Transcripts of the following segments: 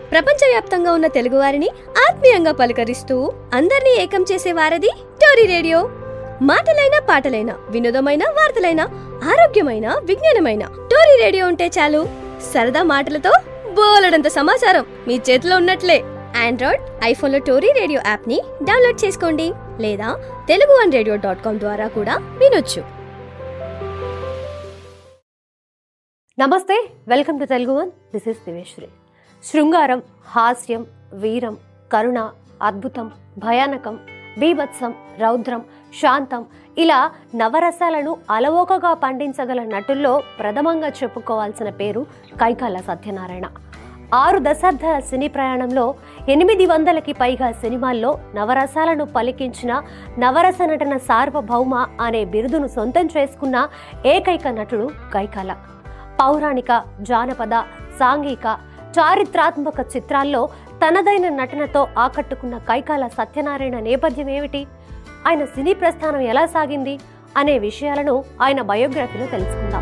ప్రపంచవ్యాప్తంగా ఉన్న తెలుగువారిని ఆత్మీయంగా పలకరిస్తూ అందరినీ ఏకం చేసే వారది టోరీ రేడియో మాటలైన పాటలైన వినోదమైన వార్తలైన ఆరోగ్యమైన విజ్ఞానమైన టోరీ రేడియో ఉంటే చాలు సరదా మాటలతో బోలెడంత సమాచారం మీ చేతిలో ఉన్నట్లే ఆండ్రాయిడ్ ఐఫోన్లో టోరీ రేడియో యాప్ని డౌన్లోడ్ చేసుకోండి లేదా Telugu one radio dot com ద్వారా కూడా వినొచ్చు నమస్తే welcome to Telugu one this is Diveshwari శృంగారం హాస్యం వీరం కరుణ అద్భుతం భయానకం బీభత్సం రౌద్రం శాంతం ఇలా నవరసాలను అలవోకగా పండించగల నటుల్లో ప్రథమంగా చెప్పుకోవాల్సిన పేరు కైకాల సత్యనారాయణ ఆరు దశాబ్దాల సినీ ప్రయాణంలో ఎనిమిది వందలకి పైగా సినిమాల్లో నవరసాలను పలికించిన నవరస నటన సార్వభౌమ అనే బిరుదును సొంతం చేసుకున్న ఏకైక నటుడు కైకాల పౌరాణిక జానపద సాంఘిక చారిత్రాత్మక చిత్రాల్లో తనదైన నటనతో ఆకట్టుకున్న కైకాల సత్యనారాయణ నేపథ్యం ఏమిటి ఆయన సినీ ప్రస్థానం ఎలా సాగింది అనే విషయాలను ఆయన బయోగ్రఫీలో తెలుసుకుందాం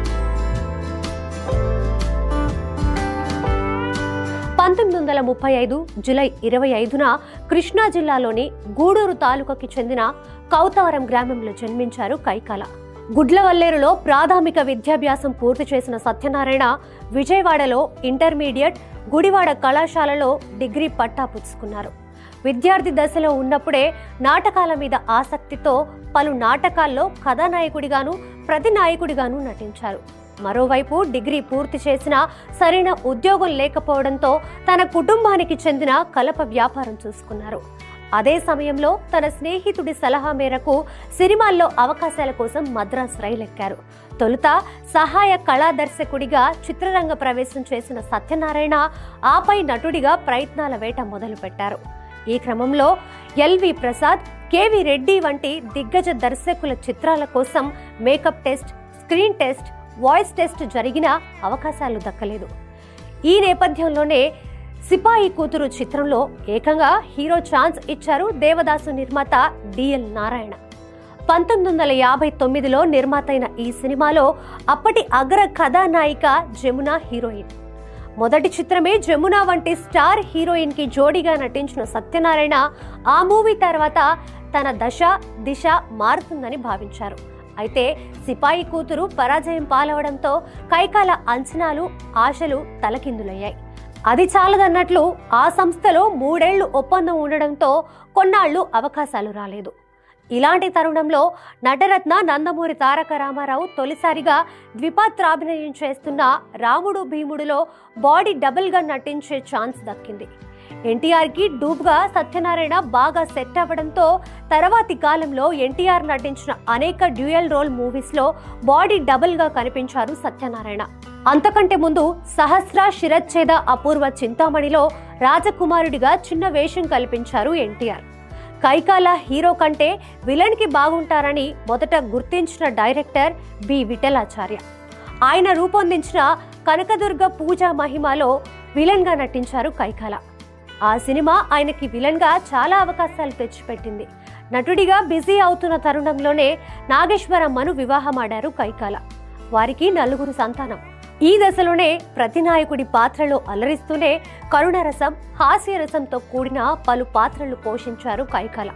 పంతొమ్మిది వందల ముప్పై ఐదు జులై ఇరవై ఐదున కృష్ణా జిల్లాలోని గూడూరు తాలూకాకి చెందిన కౌతావరం గ్రామంలో జన్మించారు కైకాల గుడ్లవల్లేరులో ప్రాథమిక విద్యాభ్యాసం పూర్తి చేసిన సత్యనారాయణ విజయవాడలో ఇంటర్మీడియట్ గుడివాడ కళాశాలలో డిగ్రీ పట్టా పుచ్చుకున్నారు విద్యార్థి దశలో ఉన్నప్పుడే నాటకాల మీద ఆసక్తితో పలు నాటకాల్లో కథానాయకుడిగాను ప్రతినాయకుడిగాను నటించారు మరోవైపు డిగ్రీ పూర్తి చేసినా సరైన ఉద్యోగం లేకపోవడంతో తన కుటుంబానికి చెందిన కలప వ్యాపారం చూసుకున్నారు అదే సమయంలో తన స్నేహితుడి సలహా మేరకు సినిమాల్లో అవకాశాల కోసం మద్రాస్ రైలెక్కారు తొలుత సహాయ కళా దర్శకుడిగా చిత్రరంగ ప్రవేశం చేసిన సత్యనారాయణ ఆపై నటుడిగా ప్రయత్నాల వేట మొదలుపెట్టారు ఈ క్రమంలో ఎల్వి ప్రసాద్ కేవి రెడ్డి వంటి దిగ్గజ దర్శకుల చిత్రాల కోసం makeup test screen test voice test జరిగిన అవకాశాలు దక్కలేదు ఈ నేపథ్యంలోనే సిపాయి కూతురు చిత్రంలో ఏకంగా హీరో ఛాన్స్ ఇచ్చారు దేవదాసు నిర్మాత డిఎల్ నారాయణ పంతొమ్మిది వందల యాభై తొమ్మిదిలో నిర్మాత అయిన ఈ సినిమాలో అప్పటి అగ్ర కథానాయిక జమున హీరోయిన్ మొదటి చిత్రమే జమున వంటి స్టార్ హీరోయిన్ కి జోడీగా నటించిన సత్యనారాయణ ఆ మూవీ తర్వాత తన దశ దిశ మారుతుందని భావించారు అయితే సిపాయి కూతురు పరాజయం పాలవడంతో కైకాల అంచనాలు ఆశలు తలకిందులయ్యాయి అది చాలదన్నట్లు ఆ సంస్థలో మూడేళ్లు ఒప్పందం ఉండడంతో కొన్నాళ్లు అవకాశాలు రాలేదు ఇలాంటి తరుణంలో నటరత్న నందమూరి తారక రామారావు తొలిసారిగా ద్విపాత్రాభినయం చేస్తున్న రాముడు భీముడులో బాడీ డబుల్గా నటించే ఛాన్స్ దక్కింది ఎన్టీఆర్కి డూబ్గా సత్యనారాయణ బాగా సెట్ అవ్వడంతో తర్వాతి కాలంలో ఎన్టీఆర్ నటించిన అనేక డ్యూయల్ రోల్ మూవీస్లో బాడీ డబుల్గా కనిపించారు సత్యనారాయణ అంతకంటే ముందు సహస్ర శిరచ్ఛేద అపూర్వ చింతామణిలో రాజకుమారుడిగా చిన్న వేషం కల్పించారు ఎన్టీఆర్ కైకాల హీరో కంటే విలన్కి బాగుంటారని మొదట గుర్తించిన డైరెక్టర్ బి విఠలాచార్య ఆయన రూపొందించిన కనకదుర్గ పూజ మహిమలో విలన్గా నటించారు కైకాల ఆ సినిమా ఆయనకి విలన్గా చాలా అవకాశాలు తెచ్చిపెట్టింది నటుడిగా బిజీ అవుతున్న తరుణంలోనే నాగేశ్వరమ్మను వివాహమాడారు కైకాల వారికి నలుగురు సంతానం ఈ దశలోనే ప్రతినాయకుడి పాత్రలో అలరిస్తూనే కరుణరసం హాస్యరసంతో కూడిన పలు పాత్రలు పోషించారు కైకాల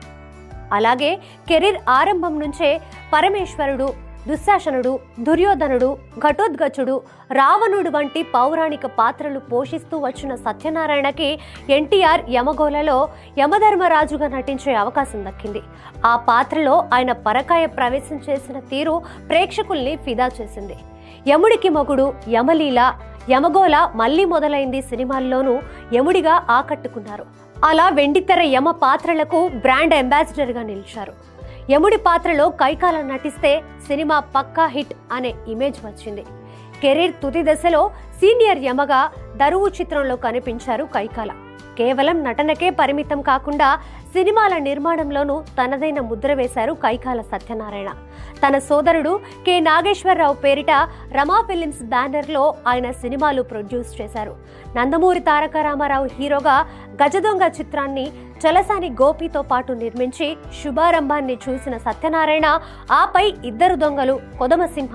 అలాగే కెరీర్ ఆరంభం నుంచే పరమేశ్వరుడు దుశ్శాసనుడు దుర్యోధనుడు ఘటోద్గచుడు రావణుడు వంటి పౌరాణిక పాత్రలు పోషిస్తూ వచ్చిన సత్యనారాయణకి ఎన్టీఆర్ యమగోలలో యమధర్మరాజుగా నటించే అవకాశం దక్కింది ఆ పాత్రలో ఆయన పరకాయ ప్రవేశం చేసిన తీరు ప్రేక్షకుల్ని ఫిదా చేసింది యముడికి మొగుడు యమలీల యమగోళ మళ్ళీ మొదలైంది సినిమాల్లోనూ యముడిగా ఆకట్టుకున్నారు అలా వెండితెర యమ పాత్రలకు బ్రాండ్ అంబాసిడర్గా నిలిచారు యముడి పాత్రలో కైకాల నటిస్తే సినిమా పక్కా హిట్ అనే ఇమేజ్ వచ్చింది కెరీర్ తుది దశలో సీనియర్ యమగా దరువు చిత్రంలో కనిపించారు కైకాల కేవలం నటనకే పరిమితం కాకుండా సినిమాల నిర్మాణంలోనూ తనదైన ముద్ర వేశారు కైకాల సత్యనారాయణ తన సోదరుడు కె నాగేశ్వరరావు పేరిట రమా ఫిలిమ్స్ బ్యానర్లో ఆయన సినిమాలు ప్రొడ్యూస్ చేశారు నందమూరి తారక రామారావు హీరోగా గజదొంగ చిత్రాన్ని చలసాని గోపితో పాటు నిర్మించి శుభారంభాన్ని చూసిన సత్యనారాయణ ఆపై ఇద్దరు దొంగలు కొదమ సింహం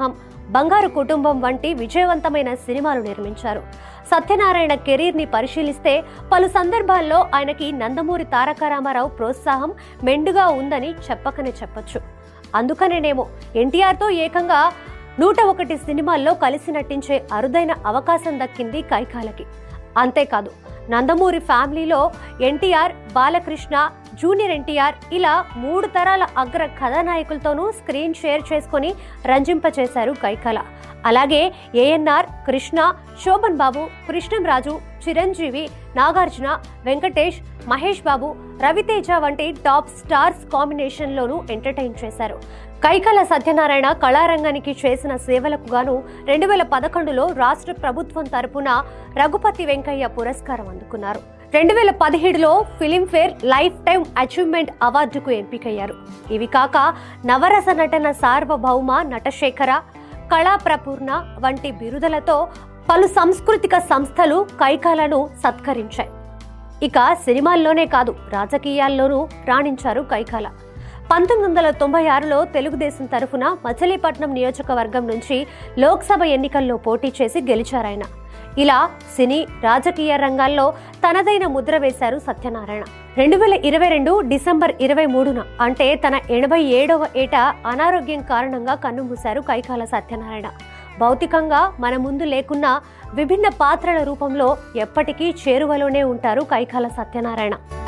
బంగారు కుటుంబం వంటి విజయవంతమైన సినిమాలు నిర్మించారు సత్యనారాయణ కెరీర్ని పరిశీలిస్తే పలు సందర్భాల్లో ఆయనకి నందమూరి తారక రామారావు ప్రోత్సాహం మెండుగా ఉందని చెప్పకనే చెప్పొచ్చు అందుకనేనేమో ఎన్టీఆర్తో ఏకంగా నూట ఒకటి సినిమాల్లో కలిసి నటించే అరుదైన అవకాశం దక్కింది కైకాలకి అంతేకాదు నందమూరి ఫ్యామిలీలో ఎన్టీఆర్ బాలకృష్ణ జూనియర్ ఎన్టీఆర్ ఇలా మూడు తరాల అగ్ర కథానాయకులతోనూ స్క్రీన్ షేర్ చేసుకొని రంజింపచేశారు కైకాల అలాగే ఏఎన్ఆర్ కృష్ణ శోభన్ బాబు కృష్ణంరాజు చిరంజీవి నాగార్జున వెంకటేష్ మహేష్ బాబు రవితేజ వంటి టాప్ స్టార్స్ కాంబినేషన్లోనూ ఎంటర్టైన్ చేశారు కైకాల సత్యనారాయణ కళారంగానికి చేసిన సేవలకు గాను రెండు వేల పదకొండులో రాష్ట్ర ప్రభుత్వం తరపున రఘుపతి వెంకయ్య పురస్కారం అందుకున్నారు రెండు వేల పదిహేడులో ఫిలింఫేర్ లైఫ్ టైం అచీవ్మెంట్ అవార్డుకు ఎంపికయ్యారు ఇవి కాక నవరస నటన సార్వభౌమ నటశేఖర కళాప్రపూర్ణ వంటి బిరుదులతో పలు సాంస్కృతిక సంస్థలు కైకాలను సత్కరించాయి ఇక సినిమాల్లోనే కాదు రాజకీయాల్లోనూ రాణించారు కైకాల పంతొమ్మిది వందల తొంభై ఆరులో తెలుగుదేశం తరఫున మచిలీపట్నం నియోజకవర్గం నుంచి లోక్సభ ఎన్నికల్లో పోటీ చేసి గెలిచారాయన ఇలా సినీ రాజకీయ రంగాల్లో తనదైన ముద్ర వేశారు సత్యనారాయణ రెండు వేల ఇరవై రెండు డిసెంబర్ ఇరవై మూడున అంటే తన ఎనభై ఏడవ ఏట అనారోగ్యం కారణంగా కన్నుమూశారు కైకాల సత్యనారాయణ భౌతికంగా మన ముందు లేకున్నా విభిన్న పాత్రల రూపంలో ఎప్పటికీ చేరువలోనే ఉంటారు కైకాల సత్యనారాయణ